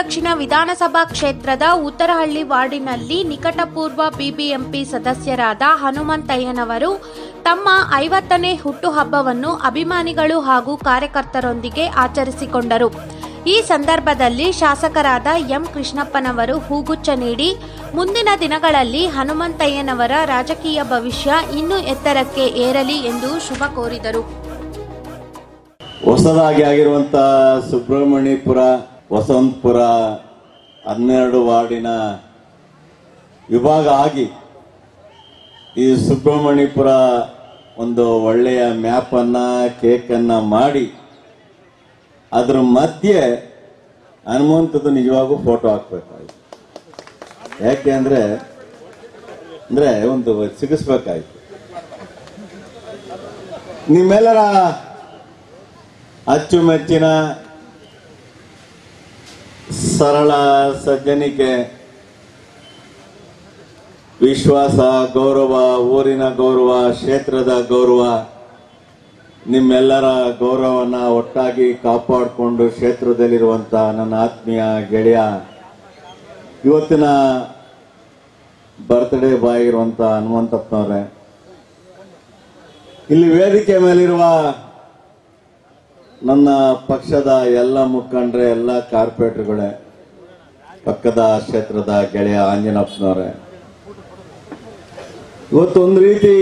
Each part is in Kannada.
ದಕ್ಷಿಣ ವಿಧಾನಸಭಾ ಕ್ಷೇತ್ರದ ಉತ್ತರಹಳ್ಳಿ ವಾರ್ಡಿನಲ್ಲಿ ನಿಕಟಪೂರ್ವ ಬಿಬಿಎಂಪಿ ಸದಸ್ಯರಾದ ಹನುಮಂತಯ್ಯನವರು ತಮ್ಮ ಐವತ್ತನೇ ಹುಟ್ಟುಹಬ್ಬವನ್ನು ಅಭಿಮಾನಿಗಳು ಹಾಗೂ ಕಾರ್ಯಕರ್ತರೊಂದಿಗೆ ಆಚರಿಸಿಕೊಂಡರು ಈ ಸಂದರ್ಭದಲ್ಲಿ ಶಾಸಕರಾದ ಎಂ ಕೃಷ್ಣಪ್ಪನವರು ಹೂಗುಚ್ಛ ನೀಡಿ ಮುಂದಿನ ದಿನಗಳಲ್ಲಿ ಹನುಮಂತಯ್ಯನವರ ರಾಜಕೀಯ ಭವಿಷ್ಯ ಇನ್ನೂ ಎತ್ತರಕ್ಕೆ ಏರಲಿ ಎಂದು ಶುಭ ಕೋರಿದರು ಹೊಸದಾಗಿ ಆಗಿರುವಂತ ಸುಬ್ರಹ್ಮಣ್ಯಪುರ ವಸಂತಪುರ ಹನ್ನೆರಡು ವಾರ್ಡಿನ ವಿಭಾಗ ಆಗಿ ಈ ಸುಬ್ರಹ್ಮಣ್ಯಪುರ ಒಂದು ಒಳ್ಳೆಯ ಮ್ಯಾಪ್ ಅನ್ನ ಕೇಕ್ ಅನ್ನ ಮಾಡಿ ಅದ್ರ ಮಧ್ಯೆ ಹನುಮಂತದ್ದು ನಿಜವಾಗೂ ಫೋಟೋ ಹಾಕ್ಬೇಕಾಯ್ತು ಯಾಕೆ ಅಂದ್ರೆ ಅಂದ್ರೆ ಒಂದು ಸಿಗಿಸ್ಬೇಕಾಯ್ತು ನಿಮ್ಮೆಲ್ಲರ ಅಚ್ಚುಮೆಚ್ಚಿನ ಸರಳ ಸಜ್ಜನಿಕೆ ವಿಶ್ವಾಸ ಗೌರವ ಊರಿನ ಗೌರವ ಕ್ಷೇತ್ರದ ಗೌರವ ನಿಮ್ಮೆಲ್ಲರ ಗೌರವನ ಒಟ್ಟಾಗಿ ಕಾಪಾಡಿಕೊಂಡು ಕ್ಷೇತ್ರದಲ್ಲಿರುವಂತ ನನ್ನ ಆತ್ಮೀಯ ಗೆಳೆಯ ಇವತ್ತಿನ ಬರ್ತ್ಡೇ ಬಾಯ್ ಇರುವಂತ ಹನುಮಂತಪ್ಪನವ್ರೆ ಇಲ್ಲಿ ವೇದಿಕೆ ಮೇಲಿರುವ ನನ್ನ ಪಕ್ಷದ ಎಲ್ಲ ಮುಖಂಡ್ರೆ ಎಲ್ಲ ಕಾರ್ಪೊರೇಟರ್ಗಳೇ ಪಕ್ಕದ ಕ್ಷೇತ್ರದ ಗೆಳೆಯ ಆಂಜನಪ್ಪನವರೇ ಇವತ್ತು ಒಂದು ರೀತಿ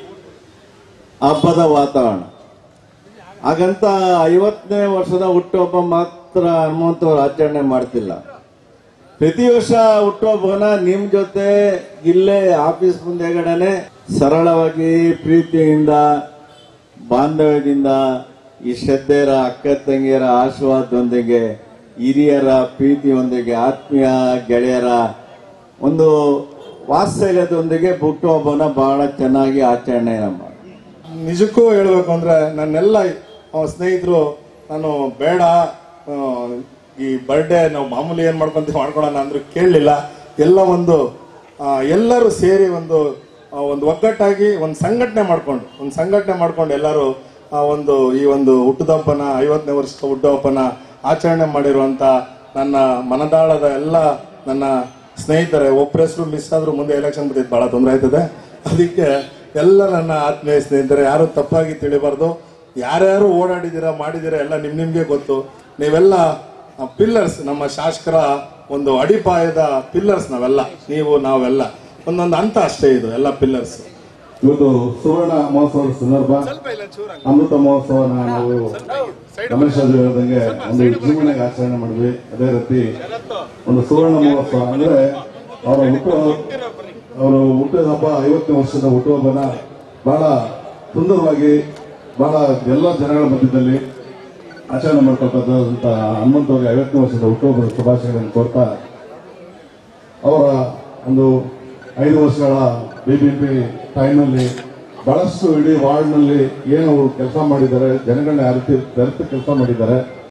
ಹಬ್ಬದ ವಾತಾವರಣ ಹಾಗಂತ ಐವತ್ತನೇ ವರ್ಷದ ಹುಟ್ಟುಹಬ್ಬ ಮಾತ್ರ ಹನುಮಂತವ್ರು ಆಚರಣೆ ಮಾಡ್ತಿಲ್ಲ ಪ್ರತಿ ವರ್ಷ ಹುಟ್ಟುಹಬ್ಬನ ನಿಮ್ ಜೊತೆ ಇಲ್ಲೇ ಆಫೀಸ್ ಮುಂದೆಗಡೆನೆ ಸರಳವಾಗಿ ಪ್ರೀತಿಯಿಂದ ಬಾಂಧವ್ಯದಿಂದ ಈ ಶ್ರದ್ಧೆಯರ ಅಕ್ಕ ತಂಗಿಯರ ಆಶೀರ್ವಾದದೊಂದಿಗೆ ಹಿರಿಯರ ಪ್ರೀತಿಯೊಂದಿಗೆ ಆತ್ಮೀಯ ಗೆಳೆಯರ ಒಂದು ವಾತ್ಸಲ್ಯದೊಂದಿಗೆ ಹುಟ್ಟುಹಬ್ಬನ ಬಹಳ ಚೆನ್ನಾಗಿ ಆಚರಣೆ ಮಾಡಿ ನಿಜಕ್ಕೂ ಹೇಳ್ಬೇಕು ಅಂದ್ರೆ ನನ್ನೆಲ್ಲ ಅವ ಸ್ನೇಹಿತರು ನಾನು ಬೇಡ ಆ, ಈ ಬರ್ಡೇ ನಾವು ಮಾಮೂಲಿ ಏನ್ ಮಾಡ್ಕೊಂತೀವಿ ಮಾಡ್ಕೊಳೋಣ ಅಂದ್ರು ಕೇಳಲಿಲ್ಲ ಎಲ್ಲ ಒಂದು ಆ, ಎಲ್ಲರೂ ಸೇರಿ ಒಂದು ಆ, ಒಂದು ಒಗ್ಗಟ್ಟಾಗಿ ಒಂದು ಸಂಘಟನೆ ಮಾಡ್ಕೊಂಡು ಒಂದು ಸಂಘಟನೆ ಮಾಡ್ಕೊಂಡು ಎಲ್ಲರೂ ಆ, ಒಂದು ಈ ಒಂದು ಹುಟ್ಟುಹಬ್ಬನ ಐವತ್ತನೇ ವರ್ಷದ ಹುಟ್ಟುಹಬ್ಬನ ಆಚರಣೆ ಮಾಡಿರುವಂತ ನನ್ನ ಮನದಾಳದ ಎಲ್ಲ ನನ್ನ ಸ್ನೇಹಿತರೆ ಒಬ್ಬರ ಹೆಸರು ಮಿಸ್ ಆದ್ರೂ ಮುಂದೆ ಎಲೆಕ್ಷನ್ ಬರ್ತಿದ್ದು ಬಹಳ ತೊಂದರೆ ಆಯ್ತದೆ ಅದಕ್ಕೆ ಎಲ್ಲ ನನ್ನ ಆತ್ಮೀಯ ಸ್ನೇಹಿತರೆ ಯಾರು ತಪ್ಪಾಗಿ ತಿಳಿಬಾರ್ದು ಯಾರ್ಯಾರು ಓಡಾಡಿದ್ದೀರಾ ಮಾಡಿದ್ದೀರಾ ಎಲ್ಲ ನಿಮ್ ನಿಮ್ಗೆ ಗೊತ್ತು ನೀವೆಲ್ಲ ಪಿಲ್ಲರ್ಸ್ ನಮ್ಮ ಶಾಸಕರ ಒಂದು ಅಡಿಪಾಯದ ಪಿಲ್ಲರ್ಸ್ ನಾವೆಲ್ಲ ನೀವು ನಾವೆಲ್ಲ ಒಂದೊಂದು ಹಂತ ಅಷ್ಟೇ ಇದು ಎಲ್ಲ ಪಿಲ್ಲರ್ಸ್ ಇವತ್ತು ಸುವರ್ಣ ಮಹೋತ್ಸವದ ಸಂದರ್ಭ ಅಮೃತ ಮಹೋತ್ಸವನ ನಾವು ರಮೇಶ್ ಅವರು ಹೇಳ್ದಂಗೆ ಒಂದು ವಿಜೃಂಭಣೆಗೆ ಆಚರಣೆ ಮಾಡಿದ್ವಿ ಅದೇ ರೀತಿ ಒಂದು ಸುವರ್ಣ ಮಹೋತ್ಸವ ಅಂದ್ರೆ ಅವರ ಹುಟ್ಟು ಅವರು ಹುಟ್ಟಿದ ಹಬ್ಬ ಐವತ್ತನೇ ವರ್ಷದ ಹುಟ್ಟುಹಬ್ಬನ ಬಹಳ ಸುಂದರವಾಗಿ ಬಹಳ ಎಲ್ಲ ಜನಗಳ ಮಧ್ಯದಲ್ಲಿ ಆಚರಣೆ ಮಾಡ್ಕೊಳ್ತಕ್ಕಂಥ ಹನುಮಂತ ಅವರಿಗೆ ಐವತ್ತನೇ ವರ್ಷದ ಹುಟ್ಟುಹಬ್ಬದ ಶುಭಾಶಯಗಳನ್ನು ಕೋರ್ತಾ ಅವರ ಒಂದು ಐದು ವರ್ಷಗಳ ಬಿಬಿಎಂಪಿ ಟೈಮ್ನಲ್ಲಿ ಬಹಳಷ್ಟು ಇಡೀ ವಾರ್ಡ್ನಲ್ಲಿ ಏನು ಅವರು ಕೆಲಸ ಮಾಡಿದ್ದಾರೆ ಜನಗಳನ್ನ ಯಾವ ರೀತಿ ಬೆರೆತು ಕೆಲಸ ಮಾಡಿದ್ದಾರೆ